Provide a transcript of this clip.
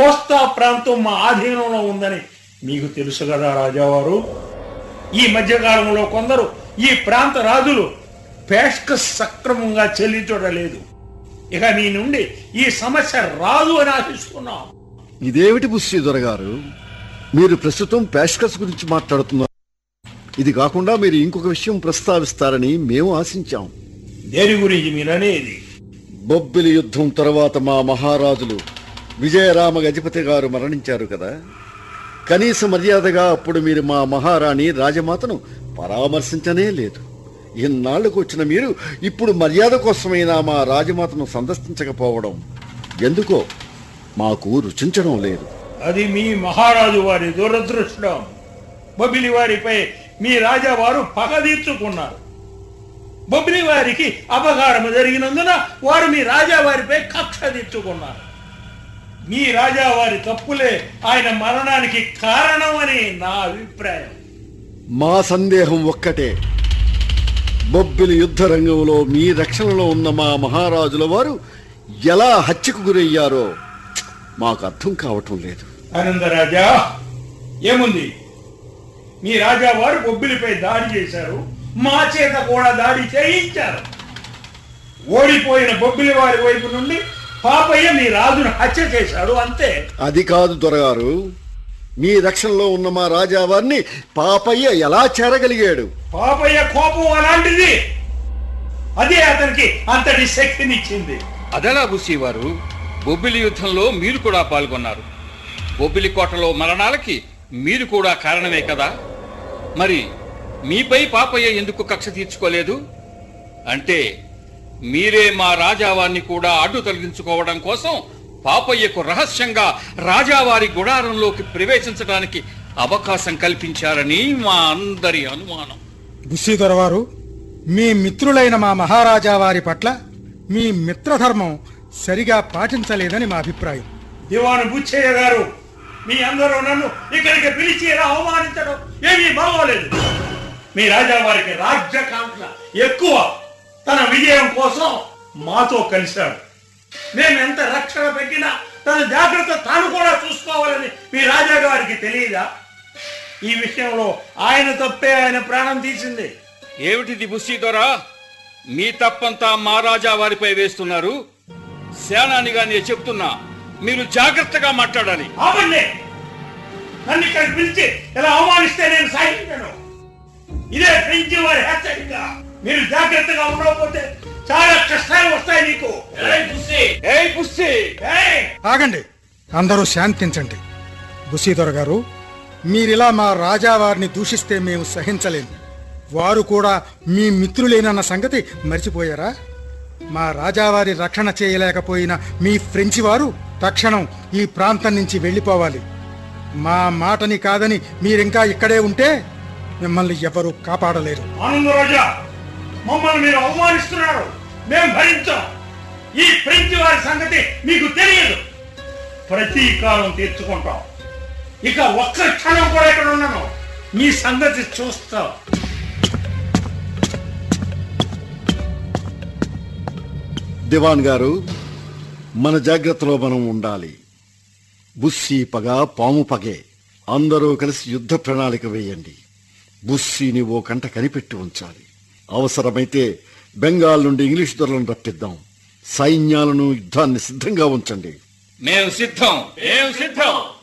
కోస్తా ప్రాంతం మా ఆధీనంలో ఉందని మీకు తెలుసు కదా రాజావారు ఈ మధ్యకాలంలో కొందరు ఈ ప్రాంత రాజులు పేష్క సక్రమంగా చెల్లించడం లేదు ఇక మీ నుండి ఈ సమస్య రాదు అని ఆశిస్తున్నాం ఇదేమిటి బుస్సి దొరగారు మీరు ప్రస్తుతం పేష్కస్ గురించి మాట్లాడుతున్నారు ఇది కాకుండా మీరు ఇంకొక విషయం ప్రస్తావిస్తారని మేము ఆశించాం దేని గురించి మీరు అనేది బొబ్బిలి యుద్ధం తర్వాత మా మహారాజులు విజయరామ గజపతి గారు మరణించారు కదా కనీస మర్యాదగా అప్పుడు మీరు మా మహారాణి రాజమాతను పరామర్శించనే లేదు ఇన్నాళ్లకు వచ్చిన మీరు ఇప్పుడు మర్యాద కోసమైనా మా రాజమాతను సందర్శించకపోవడం ఎందుకో మాకు రుచించడం లేదు అది మీ మహారాజు వారి దురదృష్టం బొబ్బిలి వారిపై మీ రాజావారు పగ తీర్చుకున్నారు బొబ్బిలి వారికి అపకారం జరిగినందున వారు మీ రాజావారిపై కక్ష తీర్చుకున్నారు మీ రాజావారి తప్పులే ఆయన మరణానికి కారణమని నా అభిప్రాయం మా సందేహం ఒక్కటే బొబ్బిలి యుద్ధ రంగంలో మీ రక్షణలో ఉన్న మా మహారాజుల వారు ఎలా హత్యకు గురయ్యారో మాకు అర్థం కావటం లేదు ఆనందరాజా ఏముంది మీ రాజావారు బొబ్బిలిపై దాడి చేశారు మా చేత కూడా దాడి చేయించారు ఓడిపోయిన బొబ్బిలి వారి వైపు నుండి పాపయ్య మీ రాజును హత్య చేశాడు అంతే అది కాదు దొరగారు మీ రక్షణలో ఉన్న మా రాజావారిని పాపయ్య ఎలా చేరగలిగాడు పాపయ్య కోపం అలాంటిది అదే అతనికి అంతటి శక్తినిచ్చింది అదలా బుస్సీవారు బొబ్బిలి యుద్ధంలో మీరు కూడా పాల్గొన్నారు బొబ్బిలి కోటలో మరణాలకి మీరు కూడా కారణమే కదా మరి మీపై పాపయ్య ఎందుకు కక్ష తీర్చుకోలేదు అంటే మీరే మా రాజావారిని కూడా అడ్డు తొలగించుకోవడం కోసం పాపయ్యకు రహస్యంగా రాజావారి గుడారంలోకి ప్రవేశించడానికి అవకాశం కల్పించారని మా అందరి అనుమానం బుస్సీధర వారు మీ మిత్రులైన మా మహారాజా వారి పట్ల మీ మిత్రధర్మం సరిగా పాటించలేదని మా అభిప్రాయం దివాను బుచ్చయ్య గారు మీ అందరూ నన్ను ఇక్కడికి పిలిచి ఇలా అవమానించడం ఏమీ బాగోలేదు మీ రాజావారికి రాజ్యకాంక్ష ఎక్కువ తన విజయం కోసం మాతో కలిశాడు మేము ఎంత రక్షణ పెట్టినా తన జాగ్రత్త తాను కూడా చూసుకోవాలని మీ రాజా గారికి తెలియదా ఈ విషయంలో ఆయన తప్పే ఆయన ప్రాణం తీసింది ఏమిటిది బుస్సీ దొరా మీ తప్పంతా మా రాజా వారిపై వేస్తున్నారు సేనానిగా నేను చెప్తున్నా మీరు జాగ్రత్తగా మాట్లాడాలి ఆపండి నన్ను ఇక్కడ పిలిచి ఇలా అవమానిస్తే నేను సాగించను ఇదే ఫ్రెంచి వారి హెచ్చరిక మీరు జాగ్రత్తగా ఉండకపోతే చాలా కష్టాలు వస్తాయి నీకు ఏయ్ బుస్సీ ఏయ్! ఆగండి అందరూ శాంతించండి బుసీధర గారు మీరిలా మా రాజావారిని దూషిస్తే మేము సహించలేము వారు కూడా మీ మిత్రులేనన్న సంగతి మర్చిపోయారా మా రాజావారి రక్షణ చేయలేకపోయిన మీ ఫ్రెంచి వారు తక్షణం ఈ ప్రాంతం నుంచి వెళ్ళిపోవాలి మా మాటని కాదని మీరింకా ఇక్కడే ఉంటే మిమ్మల్ని ఎవరూ కాపాడలేరు ఆనందరాజా మమ్మల్ని మీరు అవమానిస్తున్నారు మేము భరించాం ఈ ఫ్రెంచి వారి సంగతి మీకు తెలియదు ప్రతీకారం తీర్చుకుంటాం ఇక ఒక్క క్షణం కూడా ఇక్కడ ఉన్నాను మీ సంగతి చూస్తాం దివాన్ గారు మన జాగ్రత్తలో మనం ఉండాలి బుస్సీ పగ పాము పగే అందరూ కలిసి యుద్ధ ప్రణాళిక వేయండి బుస్సీని ఓ కంట కనిపెట్టి ఉంచాలి అవసరమైతే బెంగాల్ నుండి ఇంగ్లీష్ దొరలను రప్పిద్దాం సైన్యాలను యుద్ధాన్ని సిద్ధంగా ఉంచండి మేము సిద్ధం మేము సిద్ధం